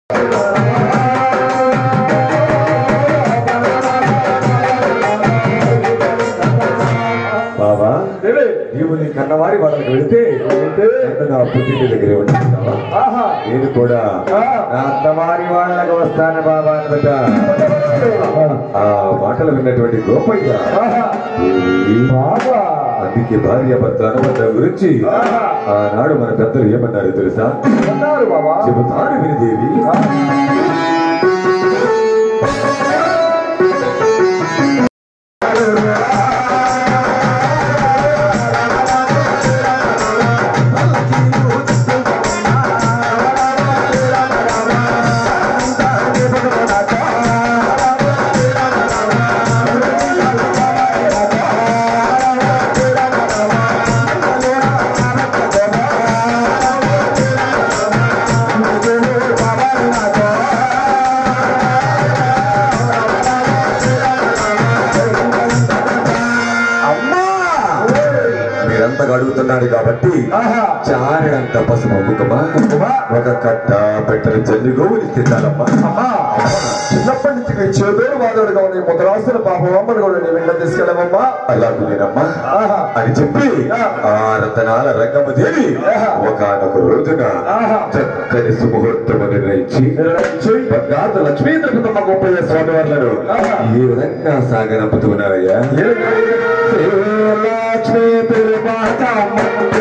బాబా నీవు నీ కన్నవారి వాళ్ళకి వెళితే నన్ను నా పుట్టింటి దగ్గర ఉంటావా ఆహా నేను కూడా నా అత్తవారి వాళ్ళకి వస్తాను బాబా అనబట ఆ మాటలు విన్నటువంటి గోపయ్య ఆహా దేవి, బాబా అందుకే భార్య భర్త అనుబంధం గురించి ఆనాడు మన పెద్దలు ఏమన్నారు తెలుసా అన్నారు బాబా చెబుతాను విని దేవి అమ్మా మీరంతగా అడుగుతున్నారు కాబట్టి ఆహా చారినంత పసుపు ముఖమా ఒక కట్ట పెట్టని చెల్లి గోవుని తిన్నాలమ్మా అమ్మా చిన్నప్పటి నుంచి నీ చేదోడు వాదోడుగా ఉన్న ఈ ముద్రాస్తుల పాపం అమ్మని కూడా నీ వెంట తీసుకెళ్ళమమ్మా అలాగునేనమ్మా ఆహా అని చెప్పి ఆ రతనాల రంగమదేవి ఒకనొక రోజున ఆహా. చక్కని సుముహూర్తము నిర్ణయించి నిర్ణయించి బంగారు లక్ష్మీ తిరుపతమ్మ గొప్పయ్య స్వామి వారులను ఆహా. ఈ విధంగా సాగనంపుతున్నారయ్యా లక్ష్మీ తిరుపతమ్మ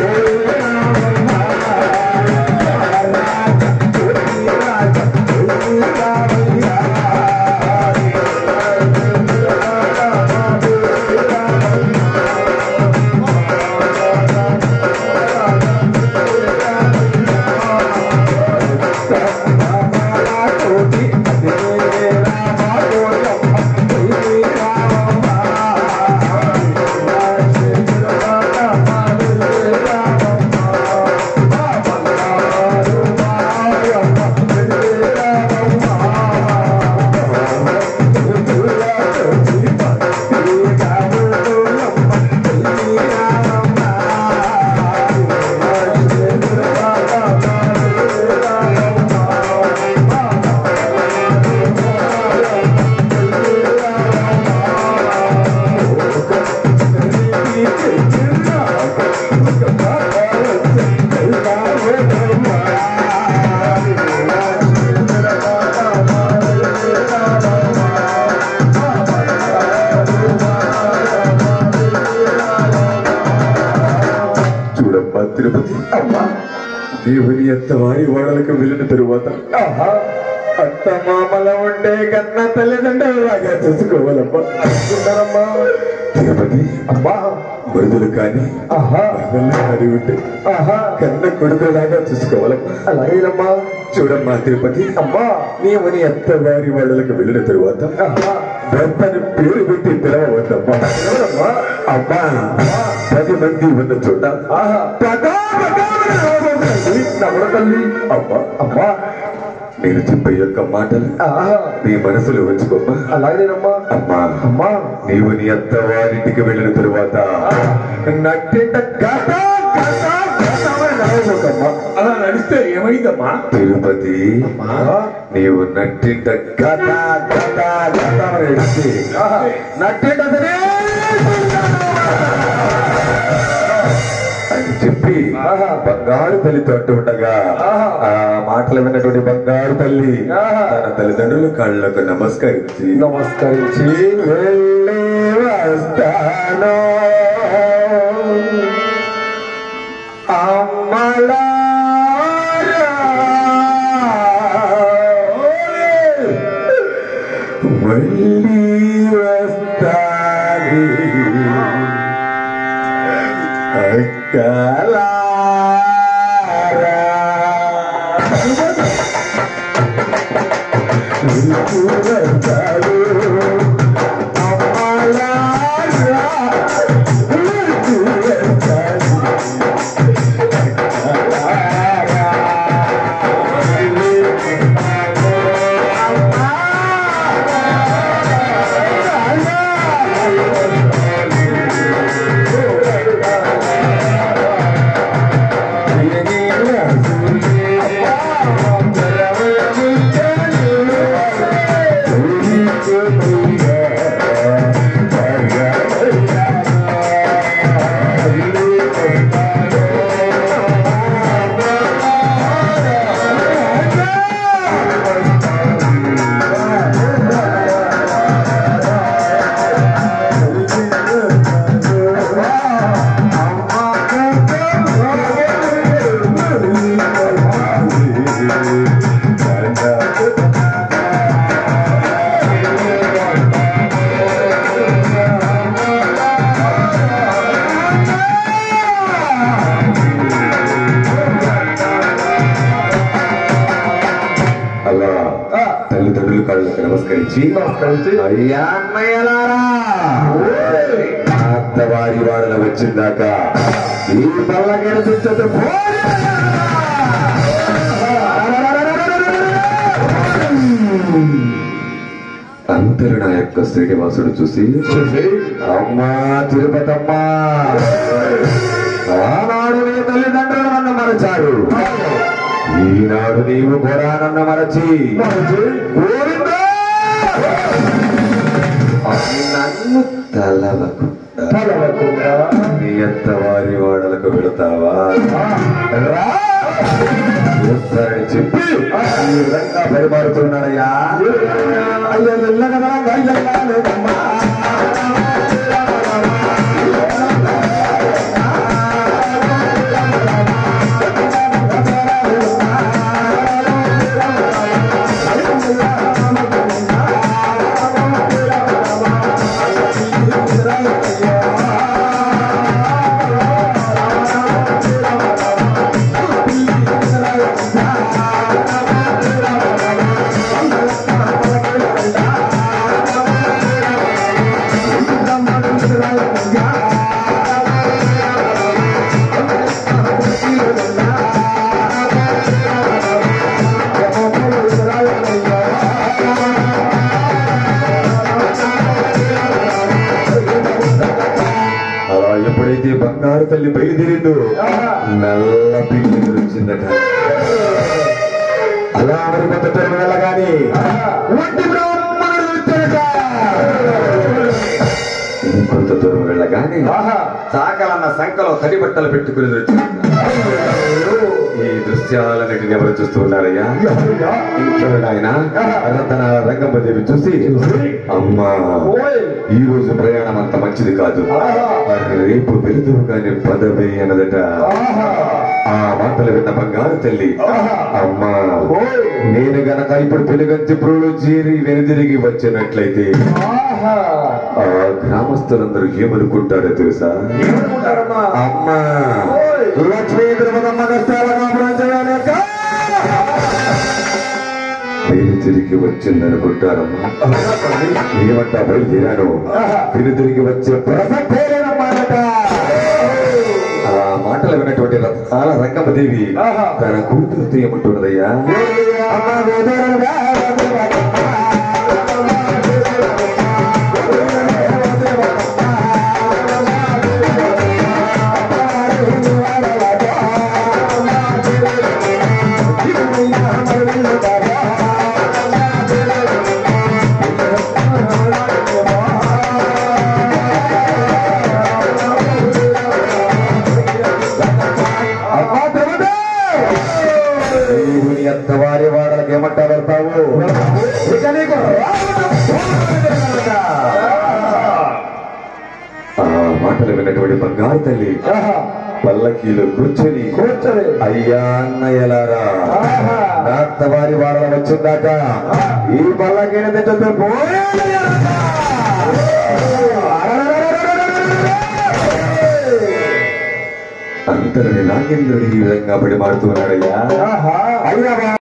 చూడమ్మా తిరుపతి దేవుని ఎంత వారి వాడలకు వెళ్ళిన తరువాత అత్త మామల ఉండే కన్న తల్లిదండ్రులాగా చూసుకోవాలమ్మా అనుకుంటారమ్మా తిరుపతి అమ్మా మరుదులు కానీ ఆహా మరదలు కానీ ఉంటే ఆహా కన్న కొడుకులాగా చూసుకోవాలమ్మా అలాగేనమ్మా చూడమ్మా తిరుపతి అమ్మా నీవు నీ అత్త వారి వాళ్ళకి వెళ్ళిన తరువాత ఆహా భర్తని పేరు పెట్టి పిలవద్దమ్మా ఎవరమ్మా అమ్మా పది మంది ఉన్న చోట ఆహా పదా పదామని రాబోతున్నది. నమ్మడ తల్లి అమ్మా అమ్మా నేను చెప్పే యొక్క మాటలు ఆహా నీ మనసులో ఉంచుకోమ్మా అలాగేనమ్మా అమ్మా అమ్మా నీవు నీ అత్తవారింటికి వెళ్ళిన తరువాత నట్టింట గత గత గతమని నడవబోకమ్మా అలా నడిస్తే ఏమైందమ్మా తిరుపతి నీవు నట్టింట గత గత గతమని నడిచి నట్టింట సరే అని చెప్పి ఆహా. బంగారు తల్లితో అంటూ ఉండగా ఆహా. ఆ మాటలు విన్నటువంటి బంగారు తల్లి ఆహా. తన తల్లిదండ్రులు కళ్ళకు నమస్కరించి నమస్కరించి వెళ్ళి వస్తాను అమ్మలారా. వెళ్ళి వస్తాను అక్కలారా. Yeah. అలా ఆ. తల్లిదండ్రులు కాళ్ళకి నమస్కరించి నమస్కరించి అయ్యా అన్నయ్యలారా అత్తవారి వాడల వచ్చిందాక ఈ పల్లకిన చుట్టూ అంతరు నా యొక్క శ్రీనివాసుడు చూసి అమ్మా తిరుపతమ్మా ఆనాడు నీ తల్లిదండ్రులు నన్ను మరచారు ఈనాడు నీవు కూడా నన్ను మరచి గోవిందా! అని నన్ను తలవకు నీ ఎంత వారి వాడలకు వెళతావా రా! వస్తారని చెప్పి ఈ విధంగా పరిమారుతున్నాడయ్యా అయ్యో వెళ్ళగదా వెళ్ళగలేదమ్మా అలా ఎప్పుడైతే బంగారు తల్లి బయలుదేరిందో నల్ల పిల్లి వచ్చిందట అలా మరి కొంత దూరం వెళ్ళగానే ఒంటి బ్రాహ్మణుడు వచ్చాడట కొంత దూరం వెళ్ళగానే చాకలన్న సంకలో తడి బట్టలు పెట్టుకుని వచ్చింది ఈ దృశ్యాలన్నిటిని ఎవరు చూస్తూ ఉన్నారయ్యా ఇంకెవరు ఆయన రతన రంగమ్మదేవి చూసి అమ్మా ఈ రోజు ప్రయాణం అంత మంచిది కాదు రేపు వెలుతురు కాని పదవి అన్నదట ఆ మాటలు విన్న బంగారు తల్లి అమ్మా నేను గనక ఇప్పుడు పెనుగంచి పురుడు చేరి వెనుదిరిగి వచ్చినట్లయితే ఆ గ్రామస్తులందరూ ఏమనుకుంటారో తెలుసా అమ్మా లక్ష్మీ ద్రవదమ్మ కష్టాల కాపురం చేయలేక నేను తిరిగి వచ్చిందనుకుంటారమ్మా ఏమంటా బయలుదేరాను నేను తిరిగి వచ్చే ప్రసక్తేనమ్మానట ఆ మాటలు విన్నటువంటి రథాల రంగమ్మదేవి తన కూతురుతో ఏమంటున్నదయ్యా అమ్మా వేదనగా అమ్మా ద్రవదే! నీవు నీ అత్తవారి వాడలకు ఏమంటా వెళ్తావు ఇక నీకు ఆ మాటలు విన్నటువంటి బంగారు తల్లి పల్లకీలో కూర్చొని కూర్చొని అయ్యా అన్నయ్యలారా ఆహా. నా అత్తవారి వాడల వచ్చిందాక ఈ పల్లకీని తెచ్చుతూ అంతరని నాగేంద్రుడి ఈ విధంగా పడి మాడుతున్నాడయ్యా అయ్యా